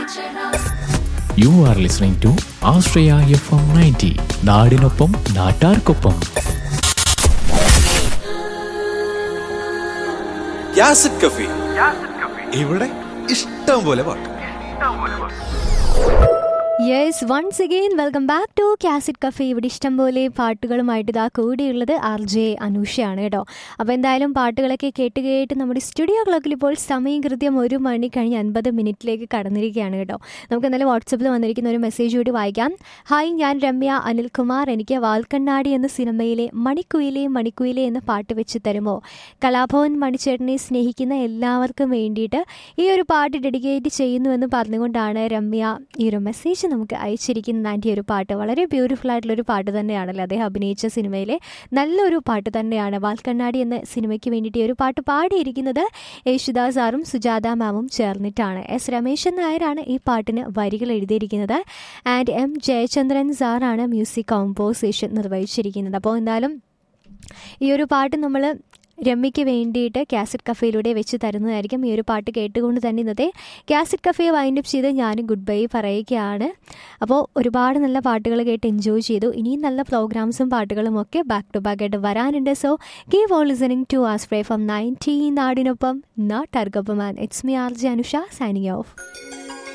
U are listening to Aashraya F M ninety നാടിനൊപ്പം നാട്ടാർക്കൊപ്പം യാസിഡ് കഫി ഇവിടെ ഇഷ്ടം പോലെ പാട്ട് yes once again welcome back to cassette cafe ഇവിടെ ഇഷ്ടംപോലെ പാട്ടുകളുമായിട്ട് ഇതാ കൂടിയുള്ളത് ആർ ജെ അനൂഷയാണ് കേട്ടോ അപ്പോൾ എന്തായാലും പാട്ടുകളൊക്കെ കേട്ട് കേട്ട് നമ്മുടെ സ്റ്റുഡിയോ ക്ലോക്കിൽ ഇപ്പോൾ സമയം കൃത്യം ഒരു മണി കഴിഞ്ഞ് അൻപത് മിനിറ്റിലേക്ക് കടന്നിരിക്കുകയാണ് കേട്ടോ നമുക്ക് എന്തായാലും വാട്സപ്പിൽ വന്നിരിക്കുന്ന ഒരു മെസ്സേജ് കൂടി വായിക്കാം ഹായ് ഞാൻ രമ്യ അനിൽകുമാർ എനിക്ക് വാൽക്കണ്ണാടി എന്ന സിനിമയിലെ മണിക്കുയിലെ മണിക്കുയിലെ എന്ന പാട്ട് വെച്ച് തരുമോ കലാഭവൻ മണിച്ചേട്ടനെ സ്നേഹിക്കുന്ന എല്ലാവർക്കും വേണ്ടിയിട്ട് ഈ ഒരു പാട്ട് ഡെഡിക്കേറ്റ് ചെയ്യുന്നുവെന്ന് പറഞ്ഞുകൊണ്ടാണ് രമ്യ ഈ ഒരു മെസ്സേജ് നമുക്ക് അയച്ചിരിക്കുന്ന ആൻറ്റി ഒരു പാട്ട് വളരെ ബ്യൂട്ടിഫുൾ ആയിട്ടുള്ളൊരു പാട്ട് തന്നെയാണല്ലോ അദ്ദേഹം അഭിനയിച്ച സിനിമയിലെ നല്ലൊരു പാട്ട് തന്നെയാണ് വാൽക്കണ്ണാടി എന്ന സിനിമയ്ക്ക് വേണ്ടിയിട്ട് ഈ ഒരു പാട്ട് പാടിയിരിക്കുന്നത് യേശുദാസ് സാറും സുജാത മാമും ചേർന്നിട്ടാണ് എസ് രമേശൻ നായരാണ് ഈ പാട്ടിന് വരികൾ എഴുതിയിരിക്കുന്നത് ആൻഡ് എം ജയചന്ദ്രൻ സാറാണ് മ്യൂസിക് കോമ്പോസിഷൻ നിർവഹിച്ചിരിക്കുന്നത് അപ്പോൾ എന്തായാലും ഈ ഒരു പാട്ട് നമ്മൾ രമ്യയ്ക്ക് വേണ്ടിയിട്ട് കാസറ്റ് കഫേയിലൂടെ വെച്ച് തരുന്നതായിരിക്കും ഈ ഒരു പാട്ട് കേട്ടുകൊണ്ട് തന്നെ ഇന്നത്തെ കാസറ്റ് കഫേ വൈൻഡപ്പ് ചെയ്ത് ഞാനും ഗുഡ് ബൈ പറയുകയാണ് അപ്പോൾ ഒരുപാട് നല്ല പാട്ടുകൾ കേട്ട് എൻജോയ് ചെയ്തു ഇനിയും നല്ല പ്രോഗ്രാംസും പാട്ടുകളും ഒക്കെ ബാക്ക് ടു ബാക്ക് ആയിട്ട് വരാനുണ്ട് so keep all listening to ആസ്പ്രേ ഫ്രം നയൻറ്റീൻ നാടിനൊപ്പം നോട്ട് അർക്കൊപ്പം and it's me R J Anusha signing of